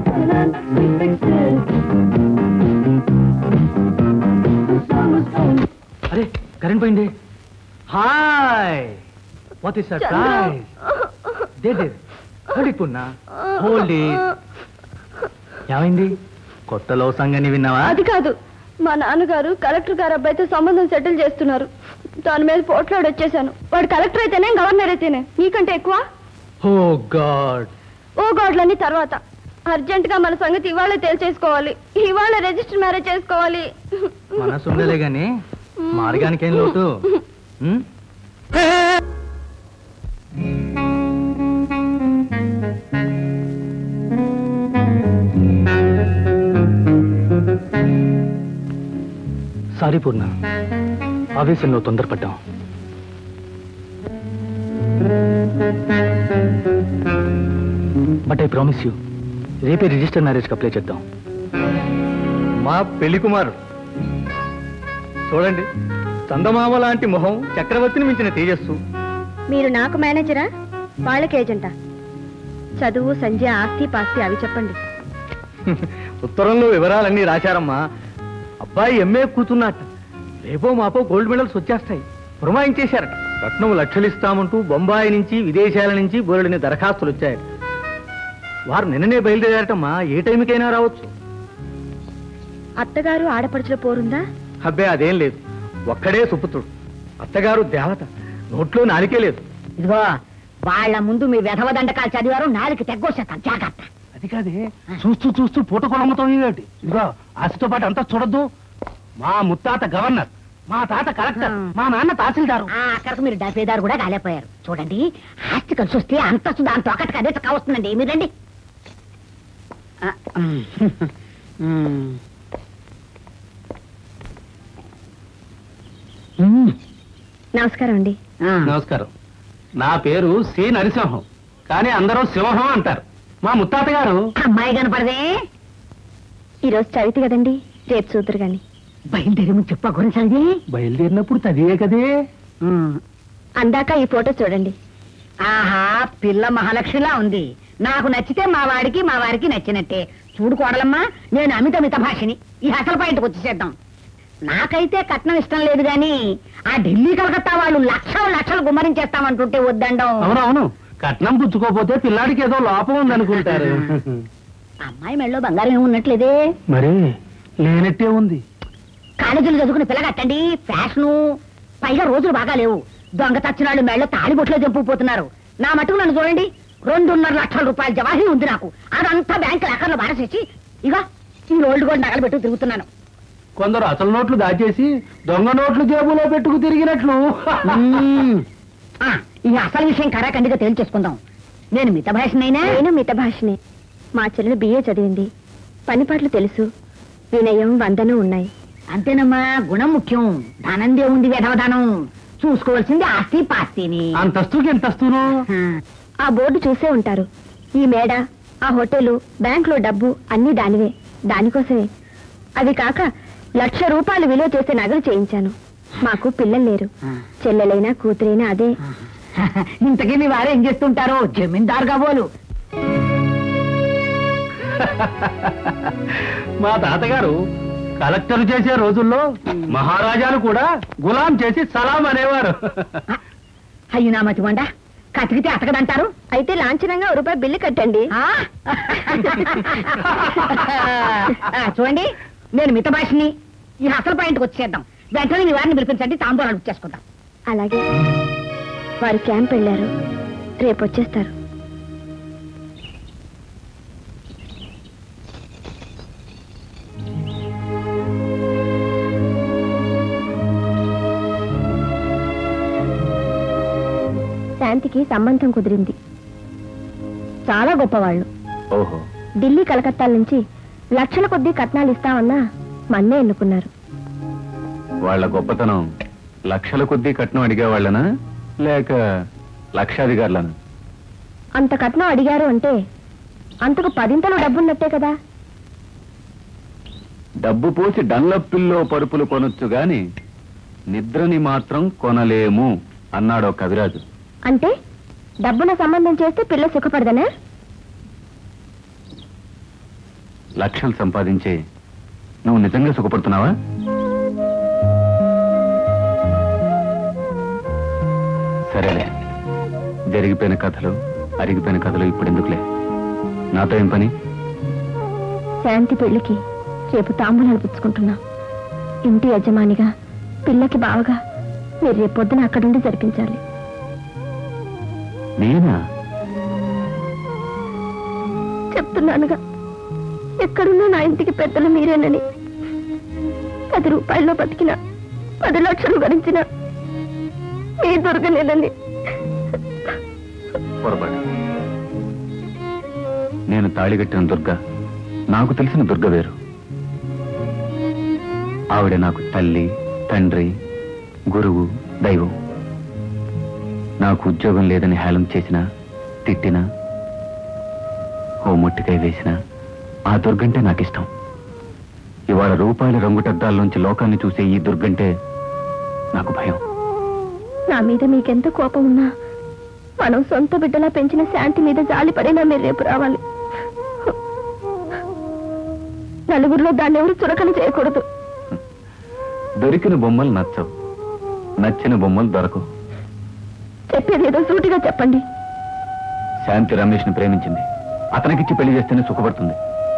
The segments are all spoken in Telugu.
Finance, we fixed it. The sun was going అరే కరెంట్ పోయింది హాయ్ వాట్ ఇస్ సర్ప్రైజ్ దే దే హోల్డ్ పున్నా హోల్డ్ ఏమైంది కొత్త లవ్ సంగని విన్నావా అది కాదు మా నాన్నగారు కలెక్టర్ గారు అబ్బాయితో సంబంధం సెటిల్ చేస్తున్నారు దాని మీద పోట్లాడి వచ్చేసాను వాడు కలెక్టర్ అయితేనే గవర్నర్ అయితేనే నీకంటే ఎక్కువ ఓ గాడ్ ఓ గాడ్లని తర్వాత అర్జెంట్ గా మన సంగతి ఇవాళ తేల్చేసుకోవాలి ఇవాళ రిజిస్టర్ మ్యారేజ్ చేసుకోవాలి మనసు ఉండలే గాని మార్గానికి ఏం లోటు ఉం? సారీ పూర్ణ ఆవేశంలో తొందరపడ్డాం బట్ ఐ ప్రామిస్ యూ రేపే రిజిస్టర్ మ్యారేజ్కి అప్లై చేద్దాం మా పెళ్లి కుమారు చూడండి చందమామ లాంటి మొహం చక్రవర్తిని మించిన తేజస్సు మీరు నాకు మేనేజరా వాళ్ళకి ఏజెంటా చదువు సంధ్య ఆస్తి పాస్తి అవి చెప్పండి ఉత్తరంలో వివరాలన్నీ రాశారమ్మా అబ్బాయి ఎంఏ కూతున్నట్ట రేపో మాపో గోల్డ్ మెడల్స్ వచ్చేస్తాయి పురమాయించేశారట రత్నం లక్షలిస్తామంటూ బొంబాయి నుంచి విదేశాల నుంచి బోరుడిని దరఖాస్తులు వచ్చాయట వారు నిన్ననే బయలుదేరారటమ్మా ఏ టైంకైనా రావచ్చు అత్తగారు ఆడపడుచుల పోరుందా అబ్బే అదేం లేదు ఒక్కడే సుపుత్రుడు అత్తగారు దేవత నోట్లో నాలికే లేదు ఇదిగో వాళ్ళ ముందు మీ వెధవ దండకాలు చదివారు నాలుగు తెగ్గొచ్చేస్తాను జాగ్రత్త అది కాదే చూస్తూ చూస్తూ పూట కొలమ్మతో ఏమిటి ఇదిగో ఆశతో పాటు అంతా చూడద్దు మా ముత్తాత గవర్నర్ మా తాత కలెక్టర్ మా నాన్న తహసీల్దారు ఆ అక్కడికి మీరు డబ్బేదారు కూడా కాలేపోయారు చూడండి ఆస్తి కలిసి వస్తే అంతస్తు దాంతో ఒకటి అదే కావస్తుందండి మీరు రండి ఆ, ఉమ్, ఉమ్. ఉమ్, నమస్కారం అండి ఆ, నమస్కారం నా పేరు సి నరసింహం కానీ అందరూ సింహం అంటారు మా ముత్తాత గారు అమ్మాయి కనపడదే ఈరోజు చవితి కదండి రేపు చూద్దరు గాని బయలుదేరి ముందు చెప్ప గురించి బయలుదేరినప్పుడు చదివే కదే అందాక ఈ ఫోటో చూడండి ఆహా పిల్ల మహాలక్ష్మిలా ఉంది నాకు నచ్చితే మా వాడికి మా వారికి నచ్చినట్టే చూడు కోడలమ్మా నేను అమిత మిత భాషని ఈ అసలు పాయింట్కి వచ్చేసేద్దాం నాకైతే కట్నం ఇష్టం లేదు గాని ఆ ఢిల్లీ కలకత్తా వాళ్ళు లక్షలు లక్షలు గుమ్మరించేస్తామంటుంటే వద్దండం అవునవును కట్నం పుచ్చుకోపోతే పిల్లాడికి ఏదో లోపం ఉందనుకుంటారు అమ్మాయి మెళ్ళలో బంగారం ఏమి ఉన్నట్లేదే మరి లేనట్టే ఉంది కాలేజీలు చదువుకుని పిల్లగట్టండి ఫ్యాషను పైగా రోజులు బాగా లేవు దొంగ తచ్చినాళ్ళు మెళ్ళ తాళిబొట్లో చంపుకుపోతున్నారు నా మటుకు నన్ను చూడండి రెండున్నర లక్షల రూపాయల జవాహి ఉంది నాకు అదంతా బ్యాంకు లాకర్లో బారసేసి ఇగో ఈ రోల్డ్ గోల్డ్ నగలు పెట్టు తిరుగుతున్నాను కొందరు అసలు నోట్లు దాచేసి దొంగ నోట్లు జేబులో పెట్టుకు తిరిగినట్లు మ్మ్. ఆ, ఈ అసలు విషయం కరాఖండిగా తేల్చేసుకుందాం నేను మిత భాషనైనా నేను మిత భాషనే మా చెల్లెలు బిఏ చదివింది పనిపాట్లు తెలుసు వినయం వందనం ఉన్నాయి అంతేనమ్మా గుణం ముఖ్యం ధనందే ఉంది వ్యధవధనం చూసుకోవాల్సింది ఆస్తి పాస్తిని అంతస్తుకి ఎంతస్తును ఆ, ఆ బోర్డు చూసే ఉంటారు ఈ మేడ ఆ హోటలు బ్యాంకులో డబ్బు అన్నీ దానివే దానికోసమే అది కాక లక్ష రూపాయలు విలువ చేసే నగలు చేయించాను మాకు పిల్లలు లేరు చెల్లెలైనా కూతురైనా అదే ఇంతకీ మీ వారు ఏం చేస్తుంటారో జమీందారు కాబోలు మా తాతగారు కలెక్టర్ చేసే రోజుల్లో మహారాజాలు కూడా గులాం చేసి సలాం అనేవారు అయ్యి నా మతి వండ కతికితే అతకదంటారు అయితే లాంఛనంగా ఓ రూపాయి బిల్లు కట్టండి ఆ? ఆ, చూడండి నేను మిత భాషని ఈ అసలు పాయింట్కి వచ్చేద్దాం వెంటనే మీ వారిని పిలిపించండి తాంబూలాలు ఇచ్చేసుకుందాం అలాగే వారు క్యాంప్ వెళ్ళారు రేపు వచ్చేస్తారు శాంతికి సంబంధం కుదిరింది చాలా గొప్పవాళ్ళు ఓహో ఢిల్లీ కలకత్తాల నుంచి లక్షల కొద్దీ కట్నాలు ఇస్తామన్నా మన్నే ఎన్నుకున్నారు వాళ్ళ గొప్పతనం లక్షల కొద్దీ కట్నం అడిగేవాళ్ళనా లేక లక్షాధికారులనా అంత కట్నం అడిగారు అంటే అంతకు పదింతలు డబ్బున్నట్టే కదా డబ్బు పోసి డన్లప్పిల్లో పరుపులు కొనొచ్చు గాని నిద్రని మాత్రం కొనలేము అన్నాడు ఒక కవిరాజు అంటే డబ్బున సంబంధం చేస్తే పిల్ల సుఖపడదనా లక్షలు సంపాదించే నువ్వు నిజంగా సుఖపడుతున్నావా సరేలే జరిగిపోయిన కథలు అరిగిపోయిన కథలు ఇప్పుడు ఎందుకులే నాతో ఏం పని శాంతి పెళ్లికి రేపు తాంబూలాలు పుచ్చుకుంటున్నా ఇంటి యజమానిగా పిల్లకి బావగా మీరు రేపు పొద్దున అక్కడుండి జరిపించాలి నేనా చెప్తున్నానుగా ఎక్కడున్నా నా ఇంటికి పెద్దలు మీరేనని పది రూపాయల్లో బతికిన పది లక్షలు గడించిన మీ దొరకలేదని పొరపాటు నేను తాళిగట్టిన దుర్గ నాకు తెలిసిన దుర్గ వేరు ఆవిడ నాకు తల్లి తండ్రి గురువు దైవం నాకు ఉద్యోగం లేదని హేళన చేసిన తిట్టిన ఓ ముట్టికాయ వేసిన ఆ దుర్గంటే నాకు ఇష్టం ఇవాళ రూపాయల రంగుటద్దాల్లోంచి లోకాన్ని చూసే ఈ దుర్గంటే నాకు భయం నా మీద మీకెంత కోపం ఉన్నా మనం సొంత బిడ్డలా పెంచిన శాంతి మీద జాలి పడినా మీరు రేపు రావాలి నలుగురిలో దాన్ని ఎవరు చురకన చేయకూడదు దొరికిన బొమ్మలు నచ్చవు నచ్చిన బొమ్మలు దొరకవు చెప్పేది ఏదో సూటిగా చెప్పండి శాంతి రమేష్ ని ప్రేమించింది అతనికిచ్చి పెళ్లి చేస్తేనే సుఖపడుతుంది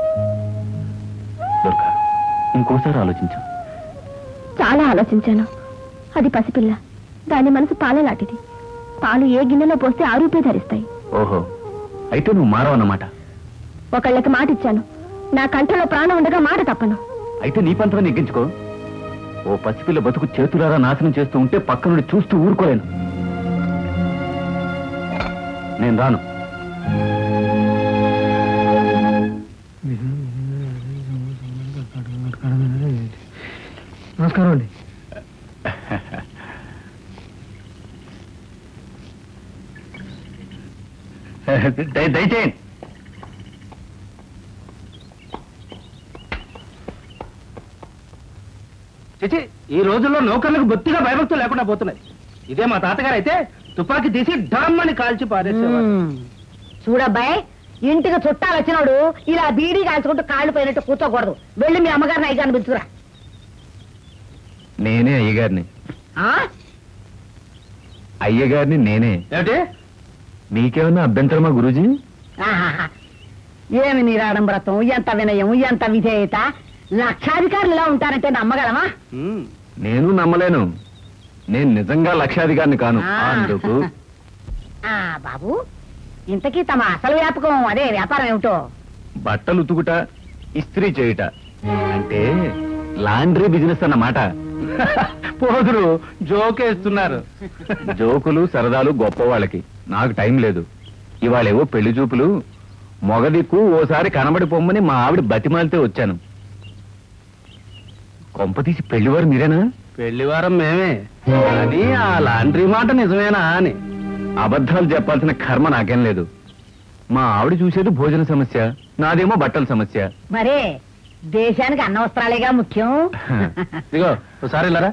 దుర్గా ఇంకోసారి ఆలోచించు చాలా ఆలోచించాను అది పసిపిల్ల దాని మనసు పాలలాంటిది పాలు ఏ గిన్నెలో పోస్తే ఆ రూపే ధరిస్తాయి ఓహో అయితే నువ్వు మారవన్నమాట ఒకళ్ళకి మాట ఇచ్చాను నా కంఠంలో ప్రాణం ఉండగా మాట తప్పను అయితే నీ పంతగా నెగ్గించుకో ఓ పసిపిల్ల బతుకు చేతులారా నాశనం చేస్తూ ఉంటే పక్క నుండి చూస్తూ ఊరుకోలేను నేను రాను నమస్కారం అండి దయ- దయచేయండి చిచి ఈ రోజుల్లో నౌకర్లకు బొత్తిగా భయభక్తులు లేకుండా పోతున్నాయి ఇదే మా తాతగారు అయితే తుపాకీ తీసి డమ్ అని కాల్చి పారేసేవారు మ్మ్. చూడబ్బాయ్ ఇంటికి చుట్టాలు వచ్చినోడు ఇలా బీడీ కాల్చుకుంటూ కాళ్ళు పోయినట్టు కూర్చోకూడదు వెళ్ళి మీ అమ్మగారిని అయ్యాన్ని పిలుచుకురా నేనే అయ్యగారిని ఆ? అయ్యగారిని నేనే ఏమిటి మీకేమన్నా అభ్యంతరమా గురూజీ ఆహాహా. ఏమి నిరాడంబరత్వం ఎంత వినయం ఎంత విధేయత లక్షాధికారులు ఇలా ఉంటారంటే నమ్మగలమా మ్మ్. నేను నమ్మలేను నేను నిజంగా లక్షాధికారిని కాను ఆ. అందుకు ఆ బాబు ఇంతకీ తమ అసలు వ్యాపకం అదే వ్యాపారం ఏమిటో బట్టలు ఉతుకుట ఇస్త్రీ చేయుట అంటే లాండ్రీ బిజినెస్ అన్నమాట పోదురు జోకేస్తున్నారు జోకులు సరదాలు గొప్ప వాళ్ళకి నాకు టైం లేదు ఇవాళేవో పెళ్లి చూపులు మొగదిక్కు ఓసారి కనబడి పొమ్మని మా ఆవిడ బతిమాలితే వచ్చాను కొంపతీసి పెళ్లివారు మీరేనా పెళ్లివారం మేమే కానీ ఆ లాండ్రీ మాట నిజమేనా అని అబద్ధాలు చెప్పాల్సిన కర్మ నాకేం లేదు మా ఆవిడ చూసేది భోజన సమస్య నాదేమో బట్టల సమస్య మరే దేశానికి అన్న వస్త్రాలేగా ముఖ్యం ఇదిగో ఒకసారి వెళ్ళారా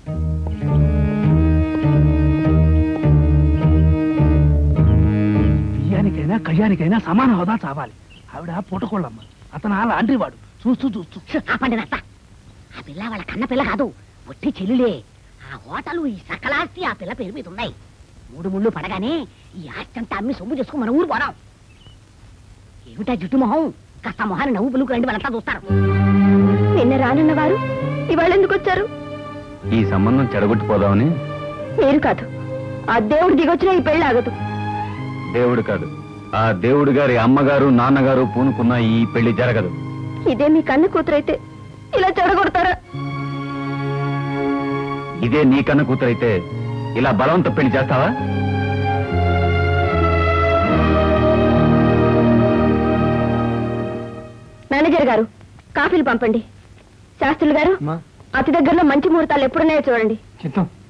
బియ్యానికైనా కయ్యానికైనా సమాన హోదా చావాలి ఆవిడ పూటకోళ్ళమ్మ అతను ఆ లాండ్రీ వాడు చూస్తూ చూస్తూ ఆపండి నత్త ఆ పిల్ల వాళ్ళ కన్న పిల్ల కాదు ఒట్టి చెల్లులే ఆ హోటలు ఈ సకలాస్తి ఆ పిల్ల పేరు మీద ఉన్నాయి మూడు ముళ్ళు పడగానే ఈ ఆస్తి అంతా అమ్మి సొమ్ము చేసుకుని మన ఊరు పోదాం ఏమిటా జుట్టు మొహం కాస్త మొహాన్ని నవ్వు పులుకు రండి వాళ్ళంతా చూస్తారు నిన్న రానున్న వారు ఇవాళ ఎందుకు వచ్చారు ఈ సంబంధం చెడగొట్టిపోదామని మీరు కాదు ఆ దేవుడు దిగొచ్చినా ఈ పెళ్లి ఆగదు దేవుడు కాదు ఆ దేవుడు గారి అమ్మగారు నాన్నగారు పూనుకున్న ఈ పెళ్లి జరగదు ఇదే మీ కన్న కూతురైతే ఇలా చెడగొడతారా ఇదే నీ కన్న కూతురైతే ఇలా బలవంత పెళ్లి చేస్తావా మేనేజర్ గారు కాఫీలు పంపండి శాస్త్రులు గారు అమ్మా అతి దగ్గరలో మంచి ముహూర్తాలు ఎప్పుడున్నాయో చూడండి చిత్తం